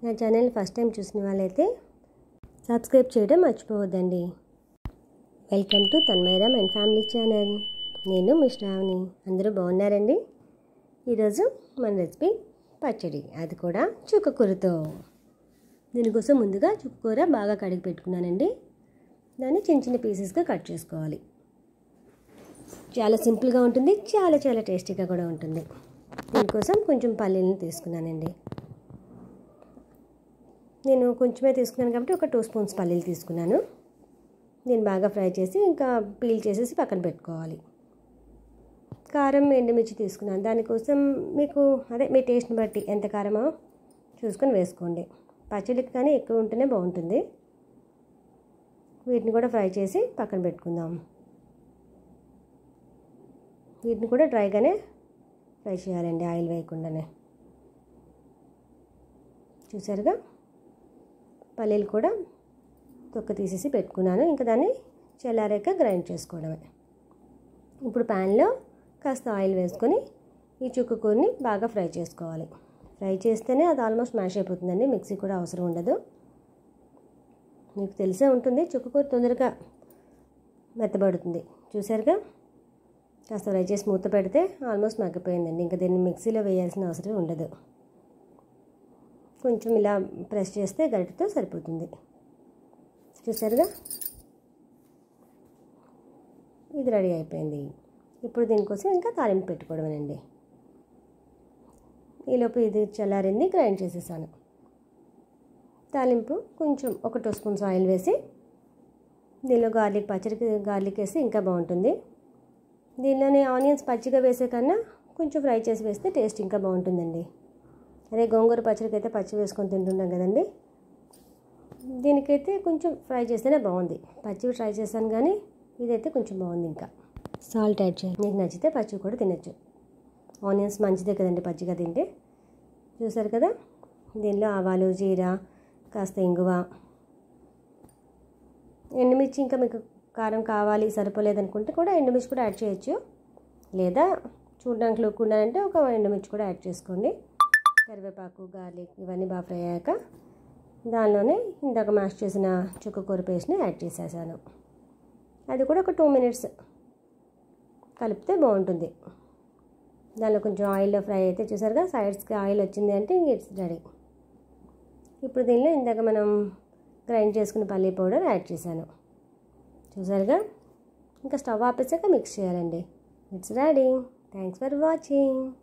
నా channel first time చూసిన వాళ్ళైతే సబ్స్క్రైబ్ చేయడం మర్చిపోవద్దండి welcome to Tanmayaram and family channel నేను మీ శ్రావణి అందరూ బాగున్నారండి ఈరోజు మన రెసిపీ పచ్చడి అది కూడా చుక్కకూరతో దీనికోసం ముందుగా చుక్కకూర బాగా కడిగి పెట్టుకున్నానండి దాన్ని చిన్న చిన్న పీసెస్గా కట్ చేసుకోవాలి చాలా సింపుల్గా ఉంటుంది చాలా చాలా టేస్టీగా కూడా ఉంటుంది దీనికోసం కొంచెం పల్లీలను తీసుకున్నానండి నేను కొంచెమే తీసుకున్నాను కాబట్టి ఒక టూ స్పూన్స్ పల్లీలు తీసుకున్నాను దీన్ని బాగా ఫ్రై చేసి ఇంకా పీల్ చేసేసి పక్కన పెట్టుకోవాలి కారం ఎండుమిర్చి తీసుకున్నాను దానికోసం మీకు అదే మీ టేస్ట్ని బట్టి ఎంత కారమో చూసుకొని వేసుకోండి పచ్చడికి కానీ ఎక్కువ ఉంటేనే బాగుంటుంది వీటిని కూడా ఫ్రై చేసి పక్కన పెట్టుకుందాం వీటిని కూడా డ్రైగానే ఫ్రై చేయాలండి ఆయిల్ వేయకుండానే చూసారుగా పల్లీలు కూడా తొక్క తీసేసి పెట్టుకున్నాను ఇంకా దాన్ని చల్లారాక గ్రైండ్ చేసుకోవడమే ఇప్పుడు ప్యాన్లో కాస్త ఆయిల్ వేసుకొని ఈ చుక్కకూరని బాగా ఫ్రై చేసుకోవాలి ఫ్రై చేస్తేనే అది ఆల్మోస్ట్ మ్యాష్ అయిపోతుందండి మిక్సీ కూడా అవసరం ఉండదు మీకు తెలిసే ఉంటుంది చుక్కకూర తొందరగా మెత్తబడుతుంది చూసారుగా కాస్త ఫ్రై చేసి మూత పెడితే ఆల్మోస్ట్ మగ్గిపోయిందండి ఇంకా దీన్ని మిక్సీలో వేయాల్సిన అవసరం ఉండదు కొంచెం ఇలా ప్రెస్ చేస్తే గరిటతో సరిపోతుంది చూసారుగా ఇది రెడీ అయిపోయింది ఇప్పుడు దీనికోసం ఇంకా తాలింపు పెట్టుకోవడమేనండి ఈలోపు ఇది చల్లారింది గ్రైండ్ చేసేసాను తాలింపు కొంచెం ఒక టూ స్పూన్స్ ఆయిల్ వేసి దీనిలో గార్లిక్ పచ్చడికి గార్లిక్ వేసి ఇంకా బాగుంటుంది దీనిలోనే ఆనియన్స్ పచ్చిగా వేసే కన్నా కొంచెం ఫ్రై చేసి వేస్తే టేస్ట్ ఇంకా బాగుంటుందండి అదే గోంగూర పచ్చడికి అయితే పచ్చి వేసుకొని తింటున్నాం కదండి దీనికైతే కొంచెం ఫ్రై చేస్తేనే బాగుంది పచ్చివి ట్రై చేశాను కానీ ఇదైతే కొంచెం బాగుంది ఇంకా సాల్ట్ యాడ్ చేయాలి మీకు నచ్చితే పచ్చి కూడా తినచ్చు ఆనియన్స్ మంచిదే కదండి పచ్చిగా తింటే చూసారు కదా దీనిలో ఆవాలు జీరా కాస్త ఇంగువ ఎండుమిర్చి ఇంకా మీకు కారం కావాలి సరిపోలేదనుకుంటే కూడా ఎండుమిర్చి కూడా యాడ్ చేయొచ్చు లేదా చూడడానికి లుక్ ఉండాలంటే ఒక ఎండుమిర్చి కూడా యాడ్ చేసుకోండి కరివేపాకు గార్లిక్ ఇవన్నీ బాగా ఫ్రై అయ్యాక దానిలోనే ఇందాక మ్యాష్ చేసిన చుక్కకూర పేస్ట్ని యాడ్ చేసేసాను అది కూడా ఒక టూ మినిట్స్ కలిపితే బాగుంటుంది దానిలో కొంచెం ఆయిల్లో ఫ్రై అయితే చూసారుగా సైడ్స్కి ఆయిల్ వచ్చింది అంటే ఇట్స్ రెడీ ఇప్పుడు దీనిలో ఇందాక మనం గ్రైండ్ చేసుకున్న పల్లీ పౌడర్ యాడ్ చేశాను చూసారుగా ఇంకా స్టవ్ ఆపేసాక మిక్స్ చేయాలండి it's ready thanks for watching